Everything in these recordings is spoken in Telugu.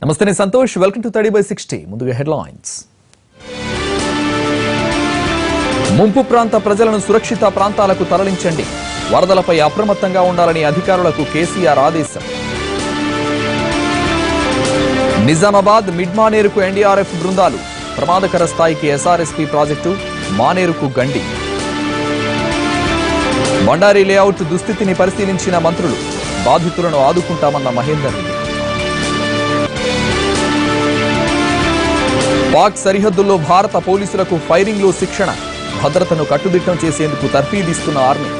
నమస్తే నేను Santosh welcome to thirty by sixty ముందుగా హెడ్లైన్స్ ముంపు ప్రాంత ప్రజలను సురక్షిత ప్రాంతాలకు తరలించండి వరదలపై అప్రమత్తంగా ఉండాలని అధికారులకు కేసీఆర్ ఆదేశం నిజామాబాద్ మిడ్ మానేరుకు ఎన్డీఆర్ఎఫ్ బృందాలు ప్రమాదకర స్థాయికి ఎస్ఆర్ఎస్పీ ప్రాజెక్టు మానేరుకు గండి బండారి లేఅవుట్ దుస్థితిని పరిశీలించిన మంత్రులు బాధితులను ఆదుకుంటామన్న మహేందర్ రెడ్డి పాక్ సరిహద్దుల్లో భారత పోలీసులకు ఫైరింగ్లో శిక్షణ భద్రతను కట్టుదిట్టం చేసేందుకు తర్ఫీదిస్తున్న ఆర్మీ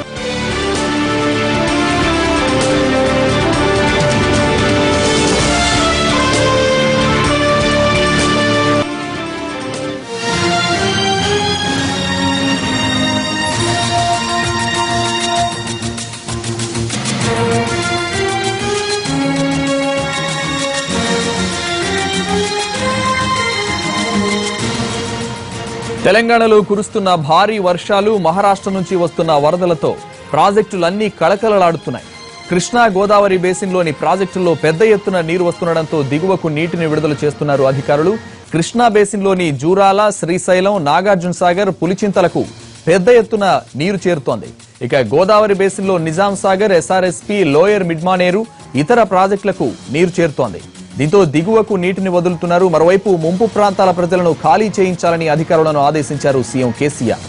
తెలంగాణలో కురుస్తున్న భారీ వర్షాలు మహారాష్ట్ర నుంచి వస్తున్న వరదలతో ప్రాజెక్టులన్నీ కళకళలాడుతున్నాయి కృష్ణా గోదావరి బేసిన్లోని ప్రాజెక్టుల్లో పెద్ద ఎత్తున నీరు వస్తుండటంతో దిగువకు నీటిని విడుదల చేస్తున్నారు అధికారులు కృష్ణా బేసిన్లోని జూరాల శ్రీశైలం నాగార్జున సాగర్ పులిచింతలకు పెద్ద ఎత్తున నీరు చేరుతోంది ఇక గోదావరి బేసిన్లో నిజాం సాగర్ ఎస్ఆర్ఎస్పీ లోయర్ మిడ్మానేరు ఇతర ప్రాజెక్టులకు నీరు చేరుతోంది దీంతో దిగువకు నీటిని వదులుతున్నారు మరోవైపు ముంపు ప్రాంతాల ప్రజలను ఖాళీ చేయించాలని అధికారులను ఆదేశించారు సీఎం కేసీఆర్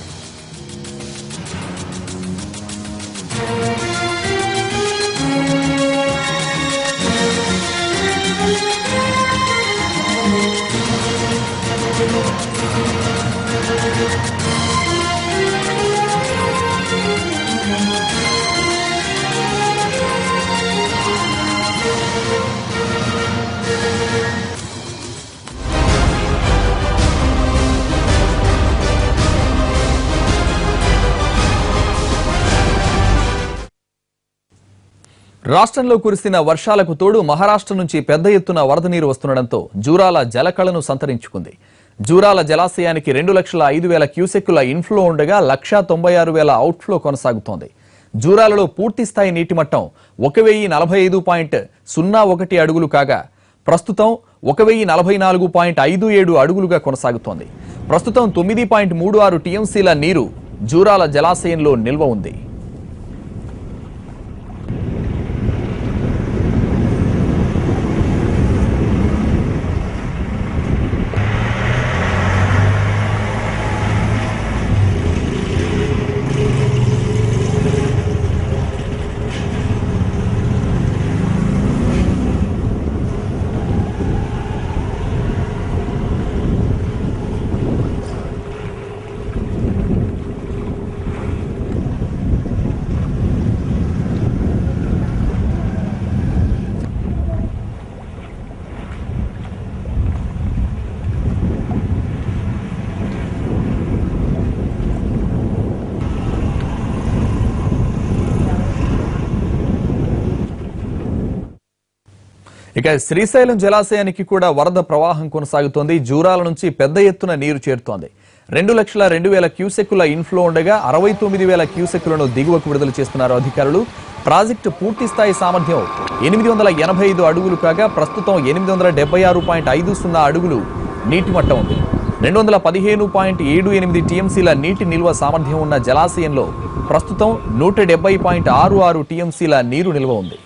రాష్ట్రంలో కురిసిన వర్షాలకు తోడు మహారాష్ట్ర నుంచి పెద్ద ఎత్తున వరద నీరు వస్తుండటంతో జూరాల జలకళను సంతరించుకుంది జూరాల జలాశయానికి రెండు లక్షల ఐదు వేల క్యూసెక్కుల ఇన్ఫ్లో ఉండగా లక్షా తొంభై ఆరు వేల అవుట్ఫ్లో కొనసాగుతోంది జూరాలలో పూర్తి స్థాయి నీటి మట్టం ఒక వెయ్యి నలభై ఐదు పాయింట్ సున్నా ఒకటి అడుగులు కాగా ప్రస్తుతం ఒక వెయ్యి నలభై నాలుగు పాయింట్ ఐదు ఏడు అడుగులుగా కొనసాగుతోంది ప్రస్తుతం తొమ్మిది పాయింట్ మూడు ఆరు టీఎంసీల నీరు జూరాల జలాశయంలో నిల్వ ఉంది ఇక శ్రీశైలం జలాశయానికి కూడా వరద ప్రవాహం కొనసాగుతోంది జూరాల నుంచి పెద్ద ఎత్తున నీరు చేరుతోంది రెండు లక్షల రెండు వేల క్యూసెక్కుల ఇన్ఫ్లో ఉండగా అరవై తొమ్మిది వేల క్యూసెక్కులను దిగువకు విడుదల చేస్తున్నారు అధికారులు ప్రాజెక్టు పూర్తి స్థాయి సామర్థ్యం ఎనిమిది వందల ఎనభై ఐదు అడుగులు కాగా ప్రస్తుతం ఎనిమిది వందల డెబ్బై ఆరు పాయింట్ ఐదు సున్నా అడుగులు నీటి మట్టం ఉంది రెండు వందల పదిహేను పాయింట్ ఏడు ఎనిమిది టీఎంసీల నీటి నిల్వ సామర్థ్యం ఉన్న జలాశయంలో ప్రస్తుతం నూట డెబ్బై పాయింట్ ఆరు ఆరు టీఎంసీల నీరు నిల్వ ఉంది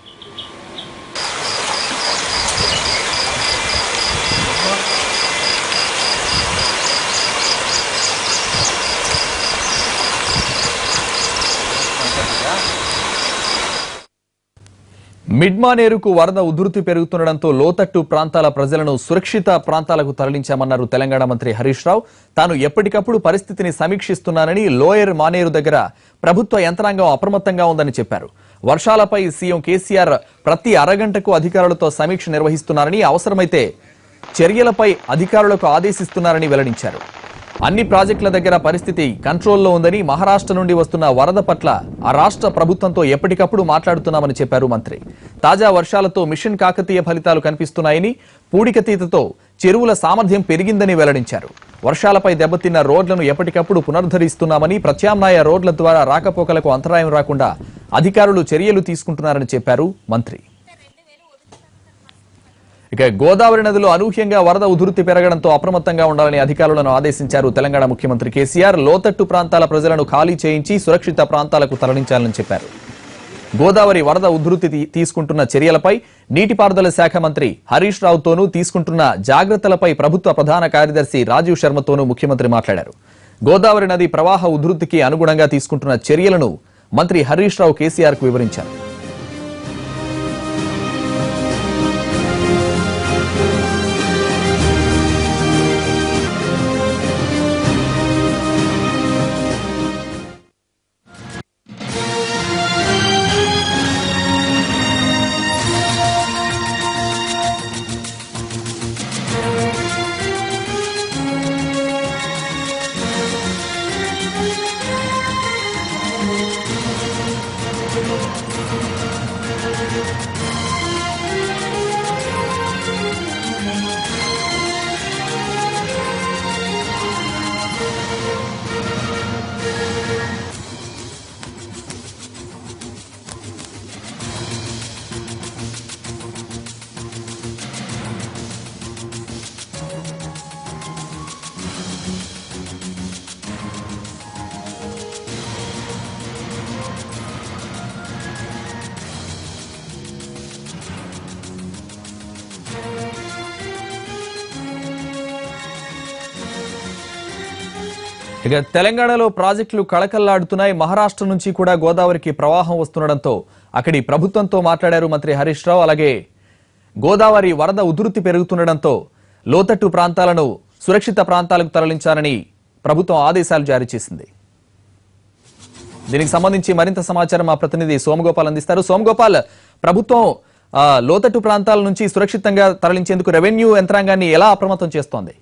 మిడ్మానేరుకు వరద ఉధృతి పెరుగుతుండటంతో లోతట్టు ప్రాంతాల ప్రజలను సురక్షిత ప్రాంతాలకు తరలించామన్నారు తెలంగాణ మంత్రి హరీష్ రావు తాను ఎప్పటికప్పుడు పరిస్థితిని సమీక్షిస్తున్నానని లోయర్ మానేరు దగ్గర ప్రభుత్వ యంత్రాంగం అప్రమత్తంగా ఉందని చెప్పారు వర్షాలపై సీఎం కేసీఆర్ ప్రతి అరగంటకు అధికారులతో సమీక్ష నిర్వహిస్తున్నారని అవసరమైతే చర్యలపై అధికారులకు ఆదేశిస్తున్నారని వెల్లడించారు అన్ని ప్రాజెక్టుల దగ్గర పరిస్థితి కంట్రోల్లో ఉందని మహారాష్ట్ర నుండి వస్తున్న వరద పట్ల ఆ రాష్ట్ర ప్రభుత్వంతో ఎప్పటికప్పుడు మాట్లాడుతున్నామని చెప్పారు మంత్రి తాజా వర్షాలతో మిషన్ కాకతీయ ఫలితాలు కనిపిస్తున్నాయని పూడికతీతతో చెరువుల సామర్థ్యం పెరిగిందని వెల్లడించారు వర్షాలపై దెబ్బతిన్న రోడ్లను ఎప్పటికప్పుడు పునరుద్ధరిస్తున్నామని ప్రత్యామ్నాయ రోడ్ల ద్వారా రాకపోకలకు అంతరాయం రాకుండా అధికారులు చర్యలు తీసుకుంటున్నారని చెప్పారు మంత్రి ఇక గోదావరి నదిలో అనూహ్యంగా వరద ఉధృతి పెరగడంతో అప్రమత్తంగా ఉండాలని అధికారులను ఆదేశించారు తెలంగాణ ముఖ్యమంత్రి కేసీఆర్ లోతట్టు ప్రాంతాల ప్రజలను ఖాళీ చేయించి సురక్షిత ప్రాంతాలకు తరలించాలని చెప్పారు గోదావరి వరద ఉధృతి తీ- తీసుకుంటున్న చర్యలపై నీటిపారుదల శాఖ మంత్రి హరీష్ రావుతోనూ తీసుకుంటున్న జాగ్రత్తలపై ప్రభుత్వ ప్రధాన కార్యదర్శి రాజీవ్ శర్మతోనూ ముఖ్యమంత్రి మాట్లాడారు గోదావరి నది ప్రవాహ ఉధృతికి అనుగుణంగా తీసుకుంటున్న చర్యలను మంత్రి హరీష్ రావు కేసీఆర్ కు వివరించారు ఇక తెలంగాణలో ప్రాజెక్టులు కళకళ్లాడుతున్నాయి మహారాష్ట్ర నుంచి కూడా గోదావరికి ప్రవాహం వస్తుండటంతో అక్కడి ప్రభుత్వంతో మాట్లాడారు మంత్రి హరీష్ రావు అలాగే గోదావరి వరద ఉధృతి పెరుగుతుండటంతో లోతట్టు ప్రాంతాలను సురక్షిత ప్రాంతాలకు తరలించాలని ప్రభుత్వం ఆదేశాలు జారీ చేసింది దీనికి సంబంధించి మరింత సమాచారం మా ప్రతినిధి సోమగోపాల్ అందిస్తారు సోమగోపాల్ ప్రభుత్వం ఆ, లోతట్టు ప్రాంతాల నుంచి సురక్షితంగా తరలించేందుకు రెవెన్యూ యంత్రాంగాన్ని ఎలా అప్రమత్తం చేస్తోంది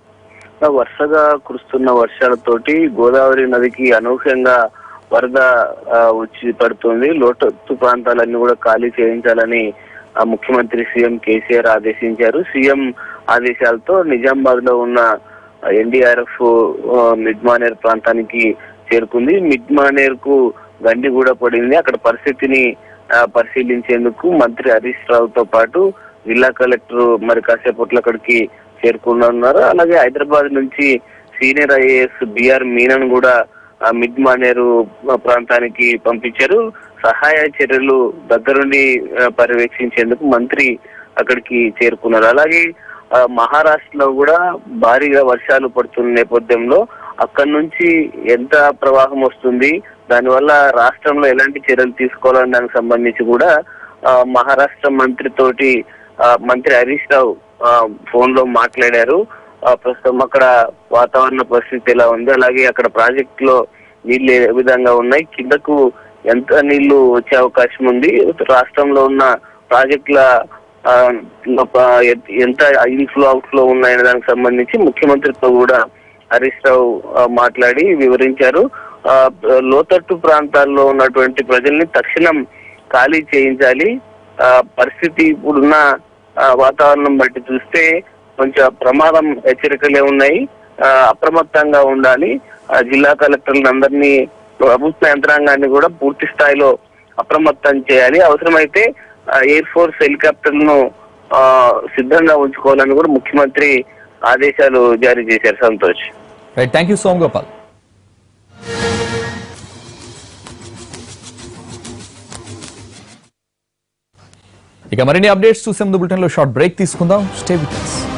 వరుసగా కురుస్తున్న వర్షాలతోటి గోదావరి నదికి అనూహ్యంగా వరద ఆ, వచ్చి పడుతుంది లోతట్టు ప్రాంతాలన్నీ కూడా ఖాళీ చేయించాలని ఆ, ముఖ్యమంత్రి సీఎం కేసీఆర్ ఆదేశించారు సీఎం ఆదేశాలతో నిజామాబాద్ లో ఉన్న ఎన్డీఆర్ఎఫ్ మిడ్ మానేర్ ప్రాంతానికి చేరుకుంది మిడ్ మానేర్ కు గండి కూడా పడింది అక్కడ పరిస్థితిని ఆ, పరిశీలించేందుకు మంత్రి హరీష్ రావుతో పాటు జిల్లా కలెక్టర్ మరి కాసేపట్లో అక్కడికి చేరుకున్నారు అలాగే హైదరాబాద్ నుంచి సీనియర్ ఐఏఎస్ బిఆర్ మీనన్ కూడా ఆ, మిడ్ మానేరు ప్రాంతానికి పంపించారు సహాయ చర్యలు దగ్గరుండి ఆ, పర్యవేక్షించేందుకు మంత్రి అక్కడికి చేరుకున్నారు అలాగే ఆ, మహారాష్ట్రలో కూడా భారీగా వర్షాలు పడుతున్న నేపథ్యంలో అక్కడి నుంచి ఎంత ప్రవాహం వస్తుంది దానివల్ల రాష్ట్రంలో ఎలాంటి చర్యలు తీసుకోవాలని దానికి సంబంధించి కూడా ఆ, మహారాష్ట్ర మంత్రి తోటి ఆ, మంత్రి హరీష్ రావు ఆ, ఫోన్ లో మాట్లాడారు ఆ, ప్రస్తుతం అక్కడ వాతావరణ పరిస్థితి ఎలా ఉంది అలాగే అక్కడ ప్రాజెక్ట్ లో నీళ్లు ఏ విధంగా ఉన్నాయి కిందకు ఎంత నీళ్లు వచ్చే అవకాశం ఉంది రాష్ట్రంలో ఉన్న ప్రాజెక్టుల ఆ, లో ప- ఎ- ఎంత ఇన్ఫ్లో అవుట్ఫ్లో ఉన్నాయనే దానికి సంబంధించి ముఖ్యమంత్రితో కూడా హరీష్ రావు ఆ, మాట్లాడి వివరించారు ఆ, లోతట్టు ప్రాంతాల్లో ఉన్నటువంటి ప్రజల్ని తక్షణం ఖాళీ చేయించాలి ఆ, పరిస్థితి ఇప్పుడున్న ఆ, వాతావరణం బట్టి చూస్తే కొంచెం ప్రమాదం హెచ్చరికలే ఉన్నాయి ఆ, అప్రమత్తంగా ఉండాలి ఆ, జిల్లా కలెక్టర్లను అందరినీ ప్రభుత్వ యంత్రాంగాన్ని కూడా పూర్తి స్థాయిలో అప్రమత్తం చేయాలి అవసరమైతే ఎయిర్ ఫోర్స్ హెలికాప్టర్లను ఆ, సిద్ధంగా ఉంచుకోవాలని కూడా ముఖ్యమంత్రి ఆదేశాలు జారీ చేశారు Santosh right thank you Somagopal ఇక మరిన్ని అప్డేట్స్ చూసే ముందు బులెటిన్లో షార్ట్ బ్రేక్ తీసుకుందాం స్టే విత్ us.